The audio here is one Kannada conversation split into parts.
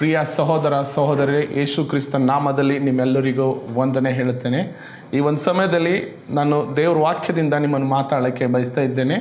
ಪ್ರಿಯ ಸಹೋದರ ಸಹೋದರಿ ಯೇಸು ಕ್ರಿಸ್ತನ ನಾಮದಲ್ಲಿ ನಿಮ್ಮೆಲ್ಲರಿಗೂ ವಂದನೆ ಹೇಳುತ್ತೇನೆ ಈ ಒಂದು ಸಮಯದಲ್ಲಿ ನಾನು ದೇವ್ರ ವಾಕ್ಯದಿಂದ ನಿಮ್ಮನ್ನು ಮಾತಾಡೋಕ್ಕೆ ಬಯಸ್ತಾ ಇದ್ದೇನೆ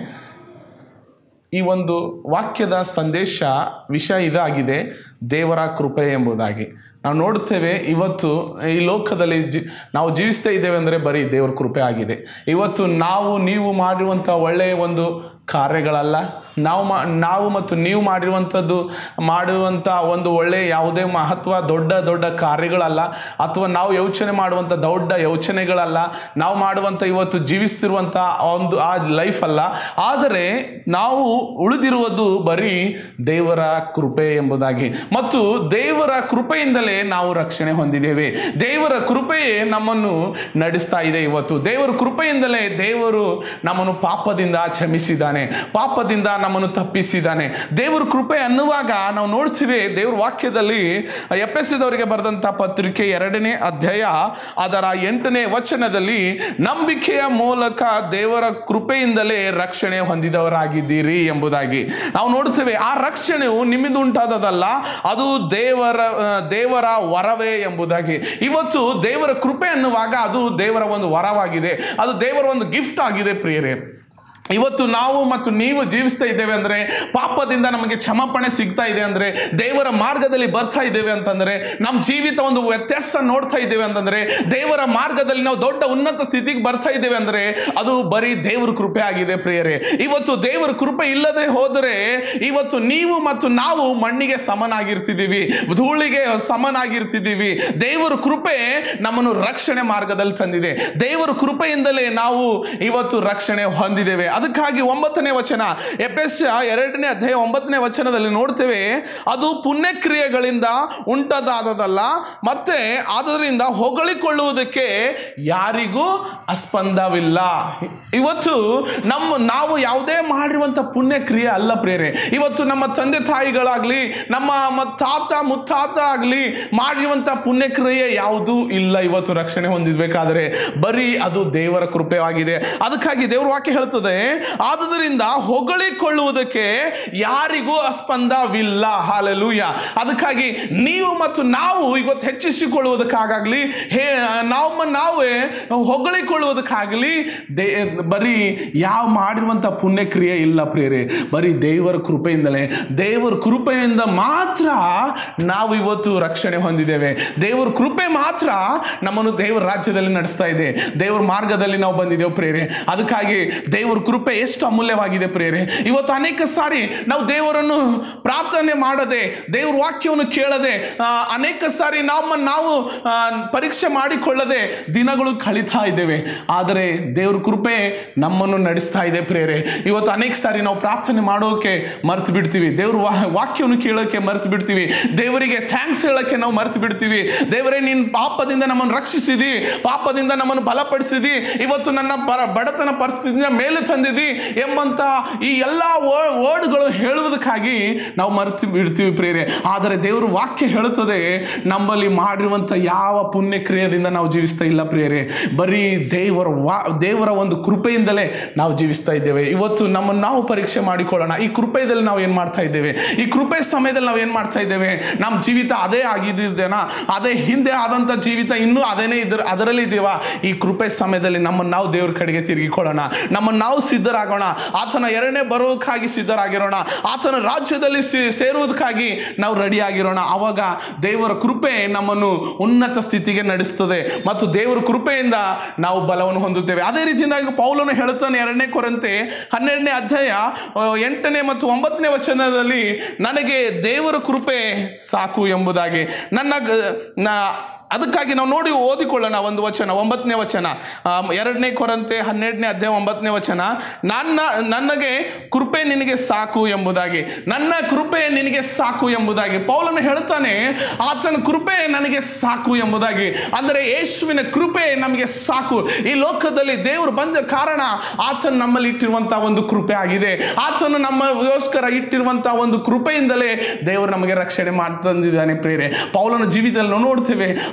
ಈ ಒಂದು ವಾಕ್ಯದ ಸಂದೇಶ ವಿಷಯ ಇದಾಗಿದೆ ದೇವರ ಕೃಪೆ ಎಂಬುದಾಗಿ ನಾವು ನೋಡುತ್ತೇವೆ ಇವತ್ತು ಈ ಲೋಕದಲ್ಲಿ ಜಿ ನಾವು ಜೀವಿಸ್ತಾ ಇದ್ದೇವೆ ಅಂದರೆ ಬರೀ ದೇವರ ಕೃಪೆ ಆಗಿದೆ ಇವತ್ತು ನಾವು ನೀವು ಮಾಡಿರುವಂಥ ಒಳ್ಳೆಯ ಒಂದು ಕಾರ್ಯಗಳಲ್ಲ ನಾವು ಮಾ ನಾವು ಮತ್ತು ನೀವು ಮಾಡಿರುವಂಥದ್ದು ಮಾಡುವಂಥ ಒಂದು ಒಳ್ಳೆಯ ಯಾವುದೇ ಮಹತ್ವ ದೊಡ್ಡ ದೊಡ್ಡ ಕಾರ್ಯಗಳಲ್ಲ ಅಥವಾ ನಾವು ಯೋಚನೆ ಮಾಡುವಂಥ ದೊಡ್ಡ ಯೋಚನೆಗಳಲ್ಲ ನಾವು ಮಾಡುವಂಥ ಇವತ್ತು ಜೀವಿಸ್ತಿರುವಂಥ ಒಂದು ಆ ಲೈಫ್ ಅಲ್ಲ ಆದರೆ ನಾವು ಉಳಿದಿರುವುದು ಬರೀ ದೇವರ ಕೃಪೆ ಎಂಬುದಾಗಿ ಮತ್ತು ದೇವರ ಕೃಪೆಯಿಂದಲೇ ನಾವು ರಕ್ಷಣೆ ಹೊಂದಿದ್ದೇವೆ ದೇವರ ಕೃಪೆಯೇ ನಮ್ಮನ್ನು ನಡೆಸ್ತಾ ಇದೆ ಇವತ್ತು ದೇವರ ಕೃಪೆಯಿಂದಲೇ ದೇವರು ನಮ್ಮನ್ನು ಪಾಪದಿಂದ ಕ್ಷಮಿಸಿದ್ದಾನೆ ಪಾಪದಿಂದ ನಮ್ಮನ್ನು ತಪ್ಪಿಸಿದ್ದಾನೆ ದೇವರ ಕೃಪೆ ಅನ್ನುವಾಗ ನಾವು ನೋಡ್ತೀವಿ ದೇವ್ರ ವಾಕ್ಯದಲ್ಲಿ ಎಪ್ಪೆಸಿದವರಿಗೆ ಬರೆದಂಥ ಪತ್ರಿಕೆ ಎರಡನೇ ಅಧ್ಯಾಯ ಅದರ ಎಂಟನೇ ವಚನದಲ್ಲಿ ನಂಬಿಕೆಯ ಮೂಲಕ ದೇವರ ಕೃಪೆಯಿಂದಲೇ ರಕ್ಷಣೆ ಹೊಂದಿದವರಾಗಿದ್ದೀರಿ ಎಂಬುದಾಗಿ ನಾವು ನೋಡ್ತೇವೆ ಆ ರಕ್ಷಣೆಯು ನಿಮ್ಮಿಂದ ಉಂಟಾದದಲ್ಲ ಅದು ದೇವರ ಆ, ದೇವರ ವರವೇ ಎಂಬುದಾಗಿ ಇವತ್ತು ದೇವರ ಕೃಪೆ ಅನ್ನುವಾಗ ಅದು ದೇವರ ಒಂದು ವರವಾಗಿದೆ ಅದು ದೇವರ ಒಂದು ಗಿಫ್ಟ್ ಆಗಿದೆ ಪ್ರಿಯರೇ ಇವತ್ತು ನಾವು ಮತ್ತು ನೀವು ಜೀವಿಸ್ತಾ ಇದ್ದೇವೆ ಅಂದರೆ ಪಾಪದಿಂದ ನಮಗೆ ಕ್ಷಮಾಪಣೆ ಸಿಗ್ತಾ ಇದೆ ಅಂದರೆ ದೇವರ ಮಾರ್ಗದಲ್ಲಿ ಬರ್ತಾ ಇದ್ದೇವೆ ಅಂತಂದರೆ ನಮ್ಮ ಜೀವಿತ ಒಂದು ವ್ಯತ್ಯಾಸ ನೋಡ್ತಾ ಇದ್ದೇವೆ ಅಂತಂದರೆ ದೇವರ ಮಾರ್ಗದಲ್ಲಿ ನಾವು ದೊಡ್ಡ ಉನ್ನತ ಸ್ಥಿತಿಗೆ ಬರ್ತಾ ಇದ್ದೇವೆ ಅಂದರೆ ಅದು ಬರೀ ದೇವರ ಕೃಪೆ ಆಗಿದೆ ಪ್ರಿಯರೇ ಇವತ್ತು ದೇವರ ಕೃಪೆ ಇಲ್ಲದೆ ಹೋದರೆ ಇವತ್ತು ನೀವು ಮತ್ತು ನಾವು ಮಣ್ಣಿಗೆ ಸಮನಾಗಿರ್ತಿದ್ದೀವಿ ಧೂಳಿಗೆ ಸಮನಾಗಿರ್ತಿದ್ದೀವಿ ದೇವರ ಕೃಪೆ ನಮ್ಮನ್ನು ರಕ್ಷಣೆ ಮಾರ್ಗದಲ್ಲಿ ತಂದಿದೆ ದೇವರ ಕೃಪೆಯಿಂದಲೇ ನಾವು ಇವತ್ತು ರಕ್ಷಣೆ ಹೊಂದಿದ್ದೇವೆ ಅದಕ್ಕಾಗಿ ಒಂಬತ್ತನೇ ವಚನ ಎಪೆಸ್ ಎರಡನೇ ಅಧ್ಯಾಯ ಒಂಬತ್ತನೇ ವಚನದಲ್ಲಿ ನೋಡ್ತೇವೆ ಅದು ಪುಣ್ಯಕ್ರಿಯೆಗಳಿಂದ ಉಂಟದಾದದಲ್ಲ ಮತ್ತೆ ಆದ್ದರಿಂದ ಹೊಗಳಿಕೊಳ್ಳುವುದಕ್ಕೆ ಯಾರಿಗೂ ಅಸ್ಪಂದವಿಲ್ಲ ಇವತ್ತು ನಮ್ಮ ನಾವು ಯಾವುದೇ ಮಾಡಿರುವಂಥ ಪುಣ್ಯಕ್ರಿಯೆ ಅಲ್ಲ ಪ್ರೇರೆ ಇವತ್ತು ನಮ್ಮ ತಂದೆ ತಾಯಿಗಳಾಗ್ಲಿ ನಮ್ಮ ಮ- ತಾತ ಮುತ್ತಾತ ಆಗಲಿ ಮಾಡಿರುವಂಥ ಪುಣ್ಯಕ್ರಿಯೆ ಯಾವುದೂ ಇಲ್ಲ ಇವತ್ತು ರಕ್ಷಣೆ ಹೊಂದಿರ್ಬೇಕಾದ್ರೆ ಬರೀ ಅದು ದೇವರ ಕೃಪೆಯಾಗಿದೆ ಅದಕ್ಕಾಗಿ ದೇವರ ವಾಕ್ಯ ಹೇಳ್ತದೆ ಆದುದರಿಂದ ಹೊಗಳಿಕೊಳ್ಳುವುದಕ್ಕೆ ಯಾರಿಗೂ ಅಸ್ಪಂದವಿಲ್ಲ ಹಾಲೆಲೂಯ ಅದಕ್ಕಾಗಿ ನೀವು ಮತ್ತು ನಾವು ಇವತ್ತು ಹೆಚ್ಚಿಸಿಕೊಳ್ಳುವುದಕ್ಕಾಗಲಿ ಹೇ ನಮ್ಮ ನಾವೇ ಹೊಗಳಿಕೊಳ್ಳುವುದಕ್ಕಾಗಲಿ ದೇ ಬರೀ ಯಾವ ಮಾಡಿರುವಂಥ ಪುಣ್ಯಕ್ರಿಯೆ ಇಲ್ಲ ಪ್ರೇರೆ ಬರೀ ದೇವರ ಕೃಪೆಯಿಂದಲೇ ದೇವರ ಕೃಪೆಯಿಂದ ಮಾತ್ರ ನಾವು ಇವತ್ತು ರಕ್ಷಣೆ ಹೊಂದಿದ್ದೇವೆ ದೇವರ ಕೃಪೆ ಮಾತ್ರ ನಮ್ಮನ್ನು ದೇವರ ರಾಜ್ಯದಲ್ಲಿ ನಡೆಸ್ತಾ ಇದೆ ದೇವರ ಮಾರ್ಗದಲ್ಲಿ ನಾವು ಬಂದಿದ್ದೇವೆ ಪ್ರೇರೆ ಅದಕ್ಕಾಗಿ ದೇವರ ಕೃಪೆ ಎಷ್ಟು ಅಮೂಲ್ಯವಾಗಿದೆ ಪ್ರೇರೆ ಇವತ್ತು ಅನೇಕ ಸಾರಿ ನಾವು ದೇವರನ್ನು ಪ್ರಾರ್ಥನೆ ಮಾಡದೆ ದೇವ್ರ ವಾಕ್ಯವನ್ನು ಕೇಳದೆ ಆ, ಅನೇಕ ಸಾರಿ ನಮ್ಮನ್ನು ನಾವು ಆ, ಪರೀಕ್ಷೆ ಮಾಡಿಕೊಳ್ಳದೆ ದಿನಗಳು ಕಳೀತಾ ಇದ್ದೇವೆ ಆದರೆ ದೇವ್ರ ಕೃಪೆ ನಮ್ಮನ್ನು ನಡೆಸ್ತಾ ಇದೆ ಪ್ರೇರೆ ಇವತ್ತು ಅನೇಕ ಸಾರಿ ನಾವು ಪ್ರಾರ್ಥನೆ ಮಾಡೋಕೆ ಮರ್ತು ಬಿಡ್ತೀವಿ ದೇವ್ರ ವಾ- ವಾಕ್ಯವನ್ನು ಕೇಳೋಕೆ ಮರ್ತು ಬಿಡ್ತೀವಿ ದೇವರಿಗೆ ಥ್ಯಾಂಕ್ಸ್ ಹೇಳೋಕ್ಕೆ ನಾವು ಮರ್ತು ಬಿಡ್ತೀವಿ ದೇವರೇ ನೀನು ಪಾಪದಿಂದ ನಮ್ಮನ್ನು ರಕ್ಷಿಸಿದಿ ಪಾಪದಿಂದ ನಮ್ಮನ್ನು ಬಲಪಡಿಸಿದಿ ಇವತ್ತು ನನ್ನ ಪರ ಬಡತನ ಪರಿಸ್ಥಿತಿಯಿಂದ ಮೇಲೆ ತಂದಿದಿ ಎಂಬಂತ ಈ ಎಲ್ಲ ವರ್ಡ್ಗಳು ಹೇಳುವುದಕ್ಕಾಗಿ ನಾವು ಮರ್ತು ಬಿಡ್ತೀವಿ ಪ್ರೇರೆ ಆದರೆ ದೇವರು ವಾಕ್ಯ ಹೇಳುತ್ತದೆ ನಮ್ಮಲ್ಲಿ ಮಾಡಿರುವಂಥ ಯಾವ ಪುಣ್ಯ ಕ್ರಿಯೆಯಿಂದ ನಾವು ಜೀವಿಸ್ತಾ ಇಲ್ಲ ಪ್ರಿಯರೇ ಬರೀ ದೇವರ ವಾ ದೇವರ ಒಂದು ಕೃಪೆಯಿಂದಲೇ ನಾವು ಜೀವಿಸ್ತಾ ಇದ್ದೇವೆ ಇವತ್ತು ನಮ್ಮನ್ನು ನಾವು ಪರೀಕ್ಷೆ ಮಾಡಿಕೊಳ್ಳೋಣ ಈ ಕೃಪೆಯಲ್ಲಿ ನಾವು ಏನು ಮಾಡ್ತಾ ಇದ್ದೇವೆ ಈ ಕೃಪೆ ಸಮಯದಲ್ಲಿ ನಾವು ಏನು ಮಾಡ್ತಾ ಇದ್ದೇವೆ ನಮ್ಮ ಜೀವಿತ ಅದೇ ಆಗಿದ್ದೇನಾ ಅದೇ ಹಿಂದೆ ಆದಂಥ ಜೀವಿತ ಇನ್ನೂ ಅದೇನೇ ಇದ್ರ ಅದರಲ್ಲಿ ಇದ್ದೀವಾ ಈ ಕೃಪೆ ಸಮಯದಲ್ಲಿ ನಮ್ಮನ್ನು ನಾವು ದೇವ್ರ ಕಡೆಗೆ ತಿರುಗಿಕೊಳ್ಳೋಣ ನಮ್ಮನ್ನು ನಾವು ಸಿದ್ಧರಾಗೋಣ ಆತನ ಎರಡನೇ ಬರೋದಕ್ಕಾಗಿ ಸಿದ್ಧರಾಗಿರೋಣ ಆತನ ರಾಜ್ಯದಲ್ಲಿ ಸೇ- ಸೇರುವುದಕ್ಕಾಗಿ ನಾವು ರೆಡಿ ಆಗಿರೋಣ ಆವಾಗ ದೇವರ ಕೃಪೆ ನಮ್ಮನ್ನು ಉನ್ನತ ಸ್ಥಿತಿಗೆ ನಡೆಸ್ತದೆ ಮತ್ತು ದೇವರ ಕೃಪೆಯಿಂದ ನಾವು ಬಲವನ್ನು ಹೊಂದುತ್ತೇವೆ ಅದೇ ರೀತಿಯಿಂದ ಪೌಲನು ಹೇಳುತ್ತಾನೆ ಎರಡನೇ ಕೊರಂತೆ ಹನ್ನೆರಡನೇ ಅಧ್ಯಾಯ ಆ, ಎಂಟನೇ ಮತ್ತು ಒಂಬತ್ತನೇ ವಚನದಲ್ಲಿ ನನಗೆ ದೇವರ ಕೃಪೆ ಸಾಕು ಎಂಬುದಾಗಿ ನನ್ನ ಗ- ನಾ ಅದಕ್ಕಾಗಿ ನಾವು ನೋಡಿ ಓದಿಕೊಳ್ಳೋಣ ಒಂದು ವಚನ ಒಂಬತ್ತನೇ ವಚನ ಆ, ಎರಡನೇ ಕೊರಂತೆ ಹನ್ನೆರಡನೇ ಅಧ್ಯಾಯ ಒಂಬತ್ತನೇ ವಚನ ನನ್ನ ನನಗೆ ಕೃಪೆ ನಿನಗೆ ಸಾಕು ಎಂಬುದಾಗಿ ನನ್ನ ಕೃಪೆ ನಿನಗೆ ಸಾಕು ಎಂಬುದಾಗಿ ಪೌಲನು ಹೇಳ್ತಾನೆ ಆತನ ಕೃಪೆ ನನಗೆ ಸಾಕು ಎಂಬುದಾಗಿ ಅಂದರೆ ಯೇಸುವಿನ ಕೃಪೆ ನಮಗೆ ಸಾಕು ಈ ಲೋಕದಲ್ಲಿ ದೇವರು ಬಂದ ಕಾರಣ ಆತನು ನಮ್ಮಲ್ಲಿ ಇಟ್ಟಿರುವಂಥ ಒಂದು ಕೃಪೆ ಆಗಿದೆ ಆತನು ನಮ್ಮಗೋಸ್ಕರ ಇಟ್ಟಿರುವಂಥ ಒಂದು ಕೃಪೆಯಿಂದಲೇ ದೇವರು ನಮಗೆ ರಕ್ಷಣೆ ಮಾಡಿ ತಂದಿದ್ದಾನೆ ಪ್ರೇರೆ ಪೌಲನ ಜೀವಿತದಲ್ಲಿ ನಾವು ನೋಡ್ತೇವೆ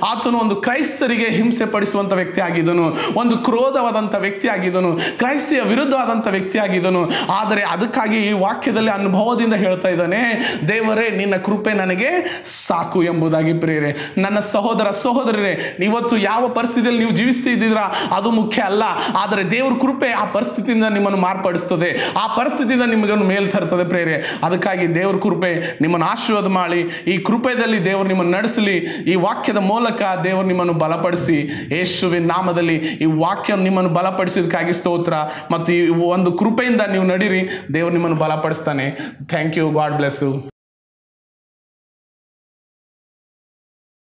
ಆತನು ಒಂದು ಕ್ರೈಸ್ತರಿಗೆ ಹಿಂಸೆ ಪಡಿಸುವಂಥ ವ್ಯಕ್ತಿ ಆಗಿದ್ದನು ಒಂದು ಕ್ರೋಧವಾದಂಥ ವ್ಯಕ್ತಿ ಆಗಿದ್ದನು ಕ್ರೈಸ್ತಿಯ ವಿರುದ್ಧವಾದಂಥ ವ್ಯಕ್ತಿ ಆಗಿದ್ದನು ಆದರೆ ಅದಕ್ಕಾಗಿ ಈ ವಾಕ್ಯದಲ್ಲಿ ಅನುಭವದಿಂದ ಹೇಳ್ತಾ ಇದ್ದಾನೆ ದೇವರೇ ನಿನ್ನ ಕೃಪೆ ನನಗೆ ಸಾಕು ಎಂಬುದಾಗಿ ಪ್ರೇರೆ ನನ್ನ ಸಹೋದರ ಸಹೋದರರೇ ಇವತ್ತು ಯಾವ ಪರಿಸ್ಥಿತಿಯಲ್ಲಿ ನೀವು ಜೀವಿಸ್ತಿದ್ದೀರಾ ಅದು ಮುಖ್ಯ ಅಲ್ಲ ಆದರೆ ದೇವ್ರ ಕೃಪೆ ಆ ಪರಿಸ್ಥಿತಿಯಿಂದ ನಿಮ್ಮನ್ನು ಮಾರ್ಪಡಿಸ್ತದೆ ಆ ಪರಿಸ್ಥಿತಿಯಿಂದ ನಿಮಗನ್ನು ಮೇಲ್ ತರ್ತದೆ ಪ್ರೇರೆ ಅದಕ್ಕಾಗಿ ದೇವ್ರ ಕೃಪೆ ನಿಮ್ಮನ್ನು ಆಶೀರ್ವಾದ ಮಾಡಿ ಈ ಕೃಪೆಯಲ್ಲಿ ದೇವರು ನಿಮ್ಮನ್ನು ನಡೆಸಲಿ ಈ ವಾಕ್ಯದ ಮೂಲಕ ದೇವರು ನಿಮ್ಮನ್ನು ಬಲಪಡಿಸಿ ಯೇಸುವಿನ ನಾಮದಲ್ಲಿ ಈ ವಾಕ್ಯ ನಿಮ್ಮನ್ನು ಬಲಪಡಿಸಿದಕ್ಕಾಗಿ ಸ್ತೋತ್ರ ಮತ್ತು ಈ ಒಂದು ಕೃಪೆಯಿಂದ ನೀವು ನಡೀರಿ ದೇವರು ನಿಮ್ಮನ್ನು ಬಲಪಡಿಸ್ತಾನೆ thank you God bless you